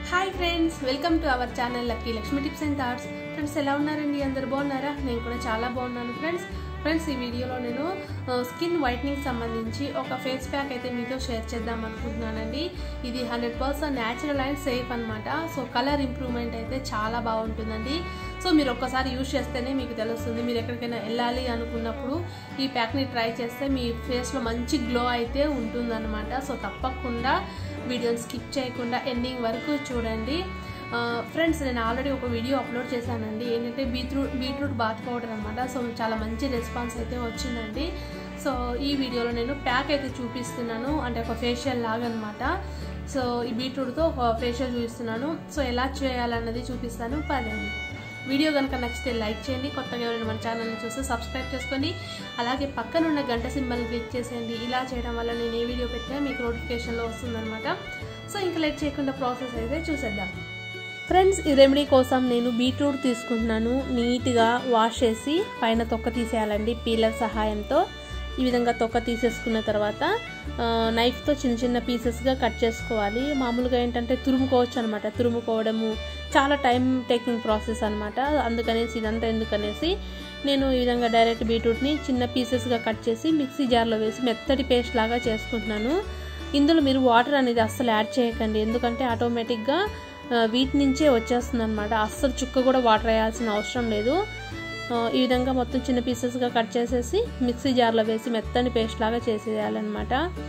hi friends welcome to our channel lucky Lakshmi tips and thoughts friends ఎలా ఉన్నారండి అందరు బాగున్నారా నేను కూడా చాలా బాగున్నాను ఫ్రెండ్స్ ఫ్రెండ్స్ ఈ వీడియోలో నేను స్కిన్ వైట్నింగ్ సంబంధించి ఒక ఫేస్ ప్యాక్ అయితే మీతో షేర్ చేద్దాం అనుకుంటున్నానండి ఇది hundred percent natural and safe అనమాట సో కలర్ ఇంప్రూవ్మెంట్ అయితే చాలా బాగుంటుందండి సో మీరు ఒక్కసారి యూజ్ చేస్తేనే మీకు తెలుస్తుంది మీరు ఎక్కడికైనా వెళ్ళాలి అనుకున్నప్పుడు ఈ ప్యాక్ని ట్రై చేస్తే మీ ఫేస్లో మంచి గ్లో అయితే ఉంటుందన్నమాట సో తప్పకుండా వీడియోని స్కిప్ చేయకుండా ఎండింగ్ వరకు చూడండి ఫ్రెండ్స్ నేను ఆల్రెడీ ఒక వీడియో అప్లోడ్ చేశానండి ఏంటంటే బీట్రూట్ బీట్రూట్ బాత్ పౌడర్ అనమాట సో చాలా మంచి రెస్పాన్స్ అయితే వచ్చిందండి సో ఈ వీడియోలో నేను ప్యాక్ అయితే చూపిస్తున్నాను అంటే ఒక ఫేషియల్ లాగా అనమాట సో ఈ బీట్రూట్తో ఒక ఫేషియల్ చూపిస్తున్నాను సో ఎలా చేయాలన్నది చూపిస్తాను పదండి వీడియో కనుక నచ్చితే లైక్ చేయండి కొత్తగా ఎవరైనా మన ఛానల్ని చూస్తే సబ్స్క్రైబ్ చేసుకోండి అలాగే పక్కన ఉన్న గంట సింబల్ క్లిక్ చేసేయండి ఇలా చేయడం వల్ల నేను ఏ వీడియో పెట్టినా మీకు నోటిఫికేషన్లో వస్తుందన్నమాట సో ఇంకా లేట్ చేయకుండా ప్రాసెస్ అయితే చూసేద్దాం ఫ్రెండ్స్ ఈ రెమెడీ కోసం నేను బీట్రూట్ తీసుకుంటున్నాను నీట్గా వాష్ చేసి పైన తొక్క తీసేయాలండి పీలర్ సహాయంతో ఈ విధంగా తొక్క తీసేసుకున్న తర్వాత నైఫ్తో చిన్న చిన్న పీసెస్గా కట్ చేసుకోవాలి మామూలుగా ఏంటంటే తురుముకోవచ్చు అనమాట తురుముకోవడము చాలా టైం టేకింగ్ ప్రాసెస్ అనమాట అందుకనేసి ఇదంతా ఎందుకనేసి నేను ఈ విధంగా డైరెక్ట్ బీట్రూట్ని చిన్న పీసెస్గా కట్ చేసి మిక్సీ జార్లో వేసి మెత్తటి పేస్ట్ లాగా చేసుకుంటున్నాను ఇందులో మీరు వాటర్ అనేది అస్సలు యాడ్ చేయకండి ఎందుకంటే ఆటోమేటిక్గా వీటి నుంచే వచ్చేస్తుంది అనమాట అస్సలు చుక్క కూడా వాటర్ వేయాల్సిన అవసరం లేదు ఈ విధంగా మొత్తం చిన్న పీసెస్గా కట్ చేసేసి మిక్సీ జార్లో వేసి మెత్తని పేస్ట్ లాగా చేసేయాలన్నమాట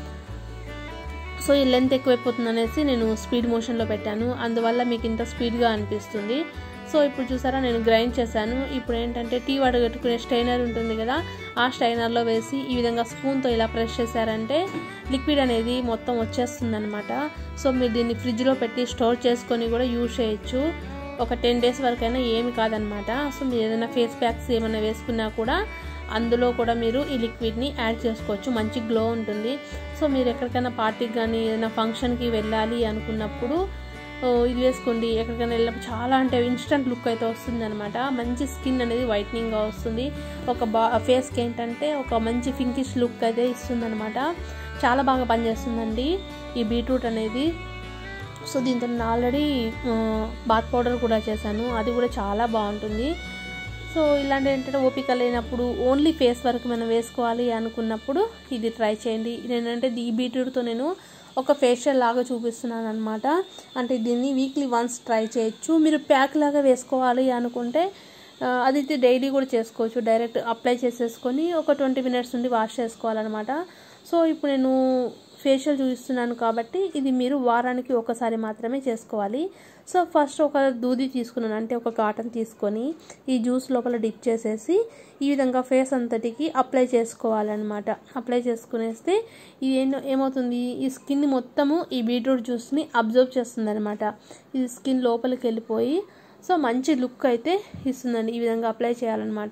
సో ఈ లెంత్ ఎక్కువైపోతుంది అనేసి నేను స్పీడ్ మోషన్లో పెట్టాను అందువల్ల మీకు ఇంత స్పీడ్గా అనిపిస్తుంది సో ఇప్పుడు చూసారా నేను గ్రైండ్ చేశాను ఇప్పుడు ఏంటంటే టీ వడగట్టుకునే స్టైనర్ ఉంటుంది కదా ఆ స్టైనర్లో వేసి ఈ విధంగా స్పూన్తో ఇలా ప్రెస్ చేశారంటే లిక్విడ్ అనేది మొత్తం వచ్చేస్తుంది అనమాట సో మీరు దీన్ని ఫ్రిడ్జ్లో పెట్టి స్టోర్ చేసుకొని కూడా యూజ్ చేయొచ్చు ఒక టెన్ డేస్ వరకైనా ఏమి కాదనమాట సో మీరు ఏదైనా ఫేస్ ప్యాక్స్ ఏమైనా వేసుకున్నా కూడా అందులో కూడా మీరు ఈ లిక్విడ్ని యాడ్ చేసుకోవచ్చు మంచి గ్లో ఉంటుంది సో మీరు ఎక్కడికైనా పార్టీకి కానీ ఏదైనా ఫంక్షన్కి వెళ్ళాలి అనుకున్నప్పుడు ఇది వేసుకోండి ఎక్కడికైనా వెళ్ళినప్పుడు చాలా అంటే ఇన్స్టంట్ లుక్ అయితే వస్తుంది అనమాట మంచి స్కిన్ అనేది వైట్నింగ్గా వస్తుంది ఒక బా ఫేస్కి ఏంటంటే ఒక మంచి పింకిష్ లుక్ అయితే ఇస్తుంది అనమాట చాలా బాగా పనిచేస్తుందండి ఈ బీట్రూట్ అనేది సో దీంతో నేను ఆల్రెడీ బాత్ పౌడర్ కూడా చేశాను అది కూడా చాలా బాగుంటుంది సో ఇలాంటి ఏంటంటే ఓపిక లేనప్పుడు ఓన్లీ ఫేస్ వరకు మనం వేసుకోవాలి అనుకున్నప్పుడు ఇది ట్రై చేయండి నేనంటే ఈ బీట్రూట్తో నేను ఒక ఫేషియల్ లాగా చూపిస్తున్నాను అనమాట అంటే దీన్ని వీక్లీ వన్స్ ట్రై చేయొచ్చు మీరు ప్యాక్ లాగా వేసుకోవాలి అనుకుంటే అది డైలీ కూడా చేసుకోవచ్చు డైరెక్ట్ అప్లై చేసేసుకొని ఒక ట్వంటీ మినిట్స్ నుండి వాష్ చేసుకోవాలన్నమాట సో ఇప్పుడు నేను ఫేషియల్ చూపిస్తున్నాను కాబట్టి ఇది మీరు వారానికి ఒకసారి మాత్రమే చేసుకోవాలి సో ఫస్ట్ ఒక దూది తీసుకున్నాను అంటే ఒక కాటన్ తీసుకొని ఈ జ్యూస్ లోపల డిప్ చేసేసి ఈ విధంగా ఫేస్ అంతటికి అప్లై చేసుకోవాలన్నమాట అప్లై చేసుకునేస్తే ఇది ఏమో ఏమవుతుంది ఈ స్కిన్ మొత్తము ఈ బీట్రూట్ జ్యూస్ని అబ్జర్వ్ చేస్తుంది అనమాట ఇది స్కిన్ లోపలికి వెళ్ళిపోయి సో మంచి లుక్ అయితే ఇస్తుందండి ఈ విధంగా అప్లై చేయాలన్నమాట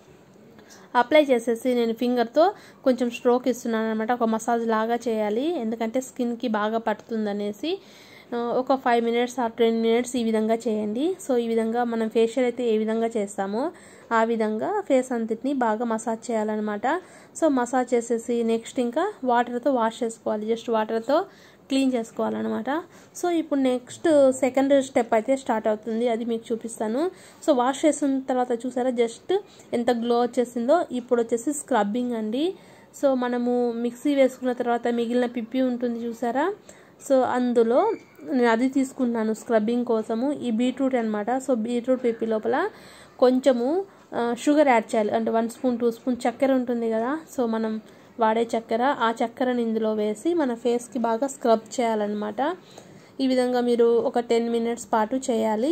అప్లై చేసేసి నేను ఫింగర్తో కొంచెం స్ట్రోక్ ఇస్తున్నాను అనమాట ఒక మసాజ్ లాగా చేయాలి ఎందుకంటే స్కిన్కి బాగా పడుతుంది అనేసి ఒక five minutes or ten minutes ఈ విధంగా చేయండి సో ఈ విధంగా మనం ఫేషియల్ అయితే ఏ విధంగా చేస్తామో ఆ విధంగా ఫేస్ అంతటిని బాగా మసాజ్ చేయాలన్నమాట సో మసాజ్ చేసేసి నెక్స్ట్ ఇంకా వాటర్తో వాష్ చేసుకోవాలి జస్ట్ వాటర్తో క్లీన్ చేసుకోవాలన్నమాట సో ఇప్పుడు నెక్స్ట్ సెకండ్ స్టెప్ అయితే స్టార్ట్ అవుతుంది అది మీకు చూపిస్తాను సో వాష్ చేసిన తర్వాత చూసారా జస్ట్ ఎంత గ్లో వచ్చేసిందో ఇప్పుడు వచ్చేసి స్క్రబ్బింగ్ అండి సో మనము మిక్సీ వేసుకున్న తర్వాత మిగిలిన పిప్పి ఉంటుంది చూసారా సో అందులో నేను అది తీసుకుంటున్నాను స్క్రబ్బింగ్ కోసము ఈ బీట్రూట్ అనమాట సో బీట్రూట్ పిప్పి లోపల కొంచెము షుగర్ యాడ్ చేయాలి అంటే వన్ స్పూన్ టూ స్పూన్ చక్కెర ఉంటుంది కదా సో మనం వాడే చక్కెర ఆ చక్కెరని ఇందులో వేసి మన ఫేస్కి బాగా స్క్రబ్ చేయాలన్నమాట ఈ విధంగా మీరు ఒక టెన్ మినిట్స్ పాటు చేయాలి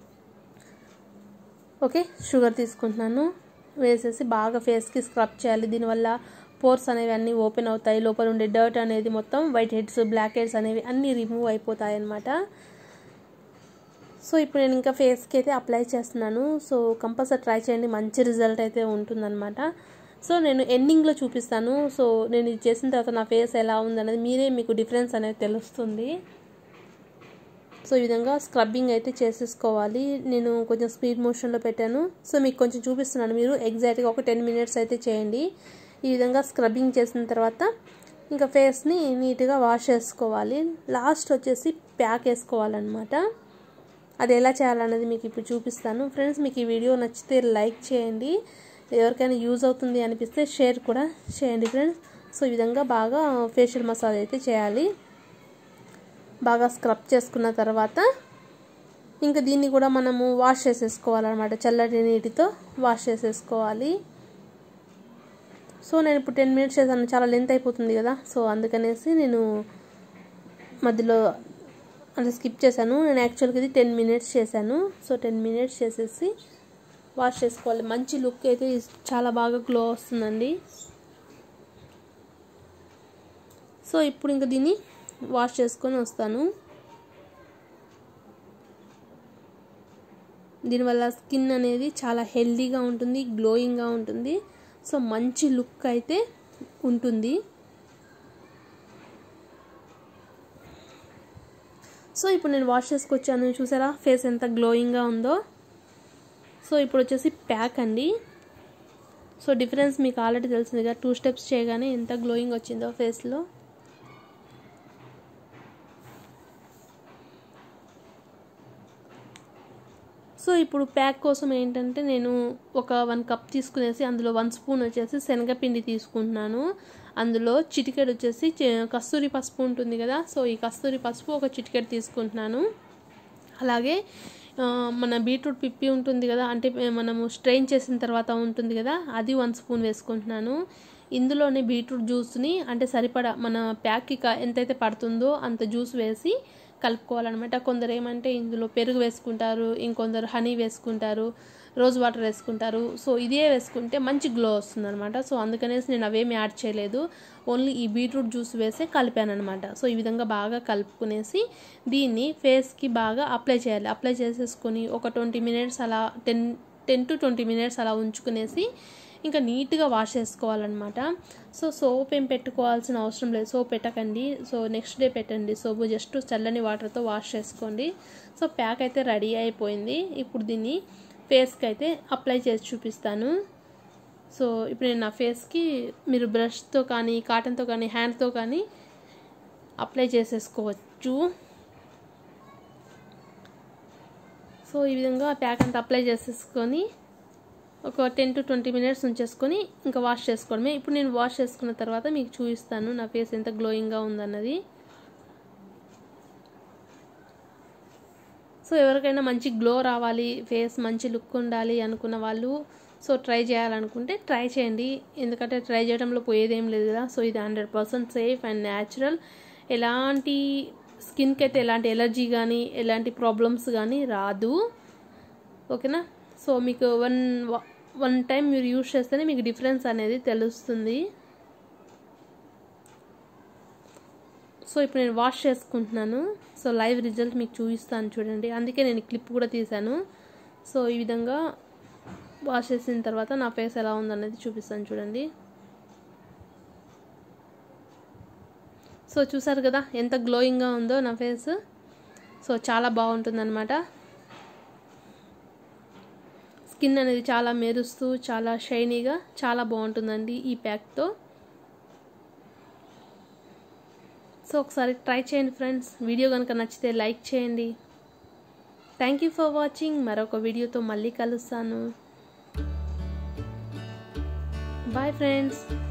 ఓకే షుగర్ తీసుకుంటున్నాను వేసేసి బాగా ఫేస్కి స్క్రబ్ చేయాలి దీనివల్ల పోర్స్ అనేవి అన్నీ ఓపెన్ అవుతాయి లోపల ఉండే డర్ట్ అనేది మొత్తం వైట్ హెడ్స్ బ్లాక్ హెడ్స్ అనేవి అన్నీ రిమూవ్ అయిపోతాయి అన్నమాట సో ఇప్పుడు నేను ఇంకా ఫేస్కి అయితే అప్లై చేస్తున్నాను సో కంపల్సరీ ట్రై చేయండి మంచి రిజల్ట్ అయితే ఉంటుందన్నమాట సో నేను ఎండింగ్లో చూపిస్తాను సో నేను ఇది చేసిన తర్వాత నా ఫేస్ ఎలా ఉందనేది మీరే మీకు డిఫరెన్స్ అనేది తెలుస్తుంది సో ఈ విధంగా స్క్రబ్బింగ్ అయితే చేసేసుకోవాలి నేను కొంచెం స్పీడ్ మోషన్లో పెట్టాను సో మీకు కొంచెం చూపిస్తున్నాను మీరు ఎగ్జాక్ట్గా ఒక టెన్ మినిట్స్ అయితే చేయండి ఈ విధంగా స్క్రబ్బింగ్ చేసిన తర్వాత ఇంకా ఫేస్ని నీట్గా వాష్ చేసుకోవాలి లాస్ట్ వచ్చేసి ప్యాక్ వేసుకోవాలన్నమాట అది ఎలా చేయాలనేది మీకు ఇప్పుడు చూపిస్తాను ఫ్రెండ్స్ మీకు ఈ వీడియో నచ్చితే లైక్ చేయండి ఎవరికైనా యూజ్ అవుతుంది అనిపిస్తే షేర్ కూడా చేయండి ఫ్రెండ్స్ సో ఈ విధంగా బాగా ఫేషియల్ మసాజ్ అయితే చేయాలి బాగా స్క్రబ్ చేసుకున్న తర్వాత ఇంకా దీన్ని కూడా మనము వాష్ చేసేసుకోవాలన్నమాట చల్లటి నీటితో వాష్ చేసేసుకోవాలి సో నేను ఇప్పుడు టెన్ మినిట్స్ చేశాను చాలా లెంత్ అయిపోతుంది కదా సో అందుకనేసి నేను మధ్యలో అంటే స్కిప్ చేశాను నేను యాక్చువల్గా ఇది టెన్ మినిట్స్ చేశాను సో టెన్ మినిట్స్ చేసేసి వాష్ చేసుకోవాలి మంచి లుక్ అయితే చాలా బాగా గ్లో వస్తుందండి సో ఇప్పుడు ఇంకా దీన్ని వాష్ చేసుకొని వస్తాను దీనివల్ల స్కిన్ అనేది చాలా హెల్దీగా ఉంటుంది గ్లోయింగ్గా ఉంటుంది సో మంచి లుక్ అయితే ఉంటుంది సో ఇప్పుడు నేను వాష్ చేసుకొచ్చాను చూసారా ఫేస్ ఎంత గ్లోయింగ్గా ఉందో సో ఇప్పుడు వచ్చేసి ప్యాక్ అండి సో డిఫరెన్స్ మీకు ఆల్రెడీ తెలిసింది కదా టూ స్టెప్స్ చేయగానే ఎంత గ్లోయింగ్ వచ్చిందో ఫేస్లో సో ఇప్పుడు ప్యాక్ కోసం ఏంటంటే నేను ఒక వన్ కప్ తీసుకునేసి అందులో వన్ స్పూన్ వచ్చేసి శనగపిండి తీసుకుంటున్నాను అందులో చిటికెడు వచ్చేసి కస్తూరి పసుపు ఉంటుంది కదా సో ఈ కస్తూరి పసుపు ఒక చిటికెడు తీసుకుంటున్నాను అలాగే మన బీట్రూట్ పిప్పి ఉంటుంది కదా అంటే మనము స్ట్రెయిన్ చేసిన తర్వాత ఉంటుంది కదా అది వన్ స్పూన్ వేసుకుంటున్నాను ఇందులోనే బీట్రూట్ జ్యూస్ని అంటే సరిపడా మన ప్యాక్కి ఎంతైతే పడుతుందో అంత జ్యూస్ వేసి కలుపుకోవాలన్నమాట కొందరు ఏమంటే ఇందులో పెరుగు వేసుకుంటారు ఇంకొందరు హనీ వేసుకుంటారు రోజ్ వాటర్ వేసుకుంటారు సో ఇదే వేసుకుంటే మంచి గ్లో వస్తుంది అనమాట సో అందుకనేసి నేను అవేమి యాడ్ చేయలేదు ఓన్లీ ఈ బీట్రూట్ జ్యూస్ వేసే కలిపాను అనమాట సో ఈ విధంగా బాగా కలుపుకునేసి దీన్ని ఫేస్కి బాగా అప్లై చేయాలి అప్లై చేసేసుకొని ఒక ట్వంటీ మినిట్స్ అలా ten ten to twenty minutes అలా ఉంచుకునేసి ఇంకా నీట్గా వాష్ చేసుకోవాలన్నమాట సో సోప్ ఏం పెట్టుకోవాల్సిన అవసరం లేదు సోప్ పెట్టకండి సో నెక్స్ట్ డే పెట్టండి సోపు జస్ట్ చల్లని వాటర్తో వాష్ చేసుకోండి సో ప్యాక్ అయితే రెడీ అయిపోయింది ఇప్పుడు దీన్ని ఫేస్కి అయితే అప్లై చేసి చూపిస్తాను సో ఇప్పుడు నేను నా ఫేస్కి మీరు బ్రష్తో కానీ కాటన్తో కానీ హ్యాండ్తో కానీ అప్లై చేసేసుకోవచ్చు సో ఈ విధంగా ప్యాక్ అంతా అప్లై చేసేసుకొని ఒక టెన్ టు ట్వంటీ మినిట్స్ ఉంచేసుకొని ఇంకా వాష్ చేసుకోవడమే ఇప్పుడు నేను వాష్ చేసుకున్న తర్వాత మీకు చూపిస్తాను నా ఫేస్ ఎంత గ్లోయింగ్గా ఉందన్నది సో ఎవరికైనా మంచి గ్లో రావాలి ఫేస్ మంచి లుక్ ఉండాలి అనుకున్న వాళ్ళు సో ట్రై చేయాలనుకుంటే ట్రై చేయండి ఎందుకంటే ట్రై చేయడంలో పోయేదేం లేదు కదా సో ఇది hundred percent safe and natural ఎలాంటి స్కిన్కి అయితే ఎలాంటి ఎలర్జీ కానీ ఎలాంటి ప్రాబ్లమ్స్ కానీ రాదు ఓకేనా సో మీకు వన్ వన్ టైం మీరు యూజ్ చేస్తేనే మీకు డిఫరెన్స్ అనేది తెలుస్తుంది సో ఇప్పుడు నేను వాష్ చేసుకుంటున్నాను సో లైవ్ రిజల్ట్ మీకు చూపిస్తాను చూడండి అందుకే నేను క్లిప్ కూడా తీశాను సో ఈ విధంగా వాష్ చేసిన తర్వాత నా ఫేస్ ఎలా ఉందనేది చూపిస్తాను చూడండి సో చూసారు కదా ఎంత గ్లోయింగ్గా ఉందో నా ఫేస్ సో చాలా బాగుంటుందన్నమాట స్కిన్ అనేది చాలా మెరుస్తూ చాలా షైనీగా చాలా బాగుంటుందండి ఈ ప్యాక్తో సో ఒకసారి ట్రై చేయండి ఫ్రెండ్స్ వీడియో కనుక నచ్చితే లైక్ చేయండి థ్యాంక్ యూ ఫర్ వాచింగ్ మరొక వీడియోతో మళ్ళీ కలుస్తాను బాయ్ ఫ్రెండ్స్